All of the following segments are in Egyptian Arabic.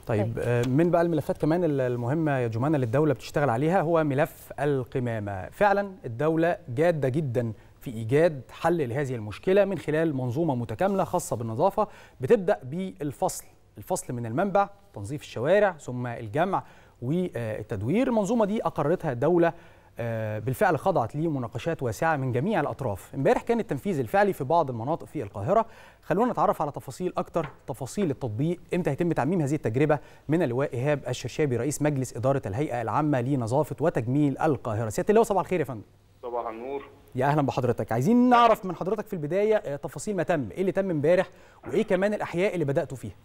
طيب آه، من بقى الملفات كمان المهمه يا جمانه اللي الدوله بتشتغل عليها هو ملف القمامه فعلا الدوله جاده جدا في ايجاد حل لهذه المشكله من خلال منظومه متكامله خاصه بالنظافه بتبدا بالفصل الفصل من المنبع تنظيف الشوارع ثم الجمع والتدوير المنظومه دي اقرتها الدوله آه، بالفعل خضعت لمناقشات واسعه من جميع الاطراف امبارح كان التنفيذ الفعلي في بعض المناطق في القاهره خلونا نتعرف على تفاصيل اكتر تفاصيل التطبيق امتى هيتم تعميم هذه التجربه من اللواء ايهاب الشرشابي رئيس مجلس اداره الهيئه العامه لنظافه وتجميل القاهره سياده اللواء صباح الخير يا فندم صباح النور يا اهلا بحضرتك عايزين نعرف من حضرتك في البدايه آه، تفاصيل ما تم ايه اللي تم امبارح وايه كمان الاحياء اللي بداتوا فيها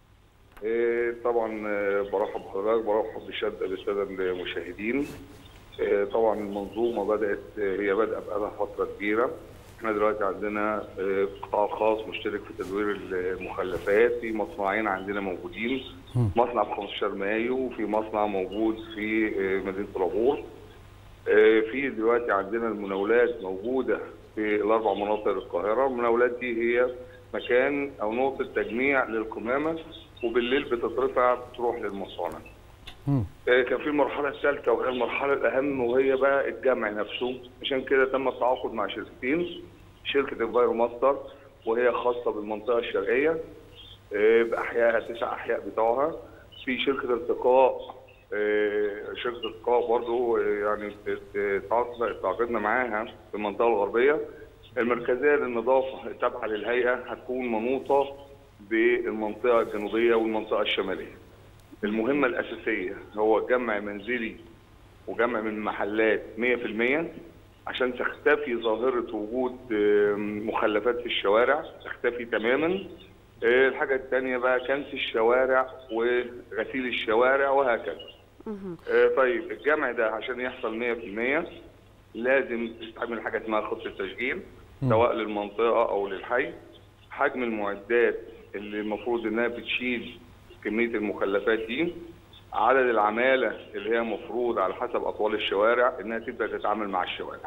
إيه طبعا آه، برحب بحضرتك برحب بالشد- بالساده المشاهدين آه، طبعا المنظومه بدات آه، هي بادئه بقالها فتره كبيره احنا دلوقتي عندنا آه، قطاع خاص مشترك في تدوير المخلفات في مصنعين عندنا موجودين مصنع في 15 مايو وفي مصنع موجود في آه، مدينه العبور آه، في دلوقتي عندنا المناولات موجوده في الاربع مناطق القاهره، المناولات دي هي مكان او نقطه تجميع للقمامه وبالليل بتترفع بتروح للمصانع. مم. آه، كان في المرحله الثالثه وهي المرحله الاهم وهي بقى الجمع نفسه عشان كده تم التعاقد مع شركتين شركه الفايرو ماستر وهي خاصه بالمنطقه الشرقيه آه، باحيائها تسع احياء بتوعها في شركه ارتقاء آه، شركه ارتقاء برضو آه، يعني ت- ت- تعاقد- تعاقدنا معاها في المنطقه الغربيه المركزيه للنظافه التابعه للهيئه هتكون منوطه بالمنطقه الجنوبيه والمنطقه الشماليه. المهمه الاساسيه هو جمع منزلي وجمع من محلات 100% عشان تختفي ظاهره وجود آم، مخلفات في الشوارع تختفي تماما آه، الحاجه الثانيه بقى كنس الشوارع وغسيل الشوارع وهكذا آه، طيب الجمع ده عشان يحصل 100% لازم تستعمل حاجه اسمها خطه تشغيل سواء للمنطقه او للحي حجم المعدات اللي المفروض انها بتشيل كميه المخلفات دي عدد العماله اللي هي المفروض على حسب اطوال الشوارع انها تبدا تتعامل مع الشوارع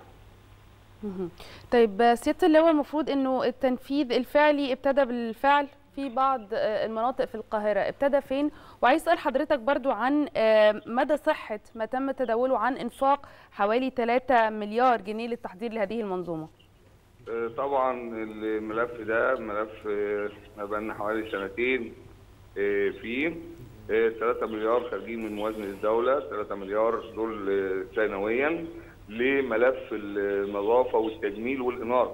طيب سياده اللواء المفروض انه التنفيذ الفعلي ابتدى بالفعل في بعض آه، المناطق في القاهره ابتدى فين وعايز اسال حضرتك برضو عن آه، مدى صحه ما تم تداوله عن انفاق حوالي 3 مليار جنيه للتحضير لهذه المنظومه آه، طبعا الملف ده ملف آه، احنا بقالنا حوالي سنتين آه، فيه آه، 3 مليار خارجين من موازنه الدوله 3 مليار دول آه، سنويا لملف النظافه والتجميل والاناره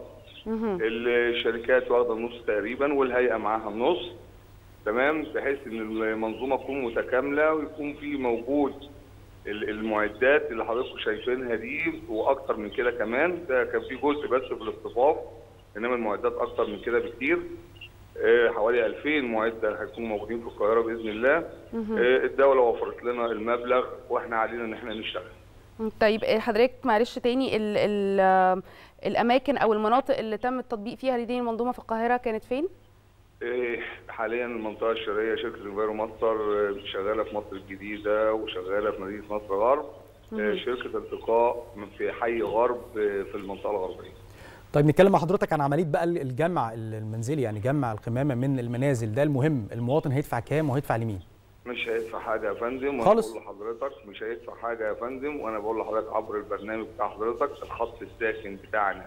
الشركات واخده النص تقريبا والهيئه معاها النص تمام بحيث ان المنظومه تكون متكامله ويكون في موجود ال- المعدات اللي حضراتكم شايفينها دي واكتر من كده كمان ده كان في جزء بس في الاصطفاف انما المعدات اكتر من كده بكتير آه، حوالي 2000 معده هيكونوا موجودين في القاهره باذن الله آه، الدوله وفرت لنا المبلغ واحنا علينا ان احنا نشتغل طيب آه، حضرتك معلش تاني ال ال آه، الاماكن او المناطق اللي تم التطبيق فيها هذه المنظومه في القاهره كانت فين إيه، حاليا المنطقه الشرقيه شركه انفيرو ماستر آه، شغاله في مصر الجديده وشغاله في مدينه مصر غرب آه، شركه ارتقاء في حي غرب آه، في المنطقه الغربيه طيب نتكلم مع حضرتك عن عمليه بقى الجمع المنزلي يعني جمع القمامه من المنازل ده المهم المواطن هيدفع كام وهيدفع لمين مش هيدفع حاجه يا فندم وانا خالص؟ بقول لحضرتك مش هيدفع حاجه يا فندم وانا بقول لحضرتك عبر البرنامج بتاع حضرتك الخط الساخن بتاعنا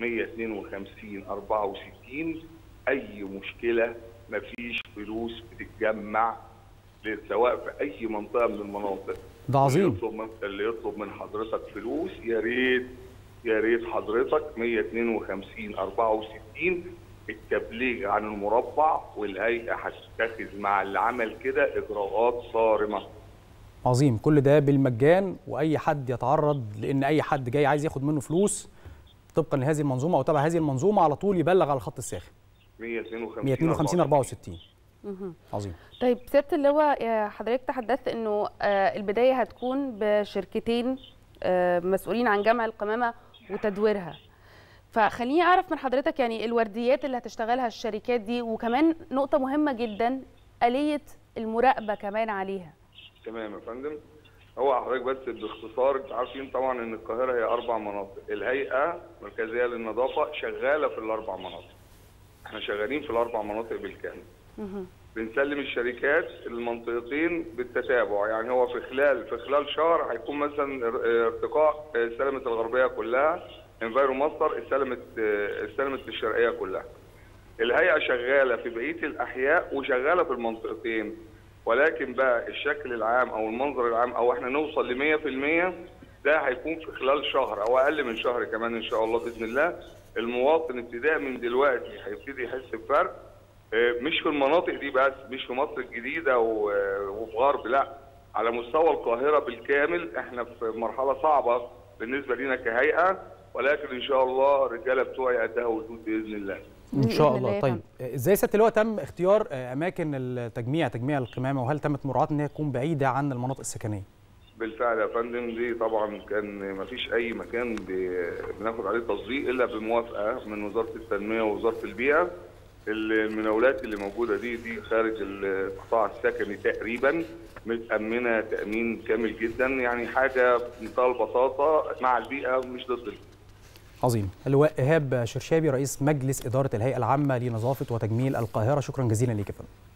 152 64 اي مشكله مفيش فلوس بتتجمع سواء في اي منطقه من المناطق ده عظيم اللي يطلب من اللي يطلب من حضرتك فلوس يا ريت يا ريت حضرتك 152 64 التبليغ عن المربع والهيئه هتتخذ مع اللي عمل كده اجراءات صارمه عظيم كل ده بالمجان واي حد يتعرض لان اي حد جاي عايز ياخد منه فلوس طبقا لهذه المنظومه او تبع هذه المنظومه على طول يبلغ على الخط الساخن 152 152 64 عظيم طيب سياده اللواء آه، حضرتك تحدثت انه آه، البدايه هتكون بشركتين آه، مسؤولين عن جمع القمامه وتدويرها فخليني اعرف من حضرتك يعني الورديات اللي هتشتغلها الشركات دي وكمان نقطه مهمه جدا اليه المراقبه كمان عليها تمام يا فندم هو حضرتك بس باختصار انتوا عارفين طبعا ان القاهره هي اربع مناطق الهيئه المركزيه للنظافه شغاله في الاربع مناطق احنا شغالين في الاربع مناطق بالكامل بنسلم الشركات المنطقتين بالتتابع يعني هو في خلال في خلال شهر هيكون مثلا ار- ارتقاء سلمة الغربية كلها انفايرو ماستر استلمت استلمت الشرقية كلها الهيئة شغالة في بقية الأحياء وشغالة في المنطقتين ولكن بقى الشكل العام أو المنظر العام أو احنا نوصل ل 100% ده هيكون في خلال شهر أو أقل من شهر كمان إن شاء الله بإذن الله المواطن ابتداء من دلوقتي هيبتدي يحس بفرق آه، مش في المناطق دي بس مش في مصر الجديدة و- وفي غرب لا على مستوى القاهرة بالكامل احنا في مرحلة صعبة بالنسبة لنا كهيئة ولكن إن شاء الله الرجالة بتوعي قدها وجود بإذن الله ان شاء بإذن الله الله يا طيب ازاي سياده اللواء تم اختيار آه، اماكن التجميع تجميع القمامه وهل تمت مراعاه ان هي تكون بعيده عن المناطق السكنيه بالفعل يا فندم دي طبعا كان ما فيش اي مكان ب- بناخد عليه تصديق الا بموافقه من وزاره التنميه ووزاره البيئه المناولات اللي موجوده دي دي خارج القطاع السكني تقريبا متامنه تامين كامل جدا يعني حاجه بمنتهى البساطه مع البيئه مش ضد البيئة. عظيم اللواء ايهاب شرشابي رئيس مجلس اداره الهيئه العامه لنظافه وتجميل القاهره شكرا جزيلا ليك يا فندم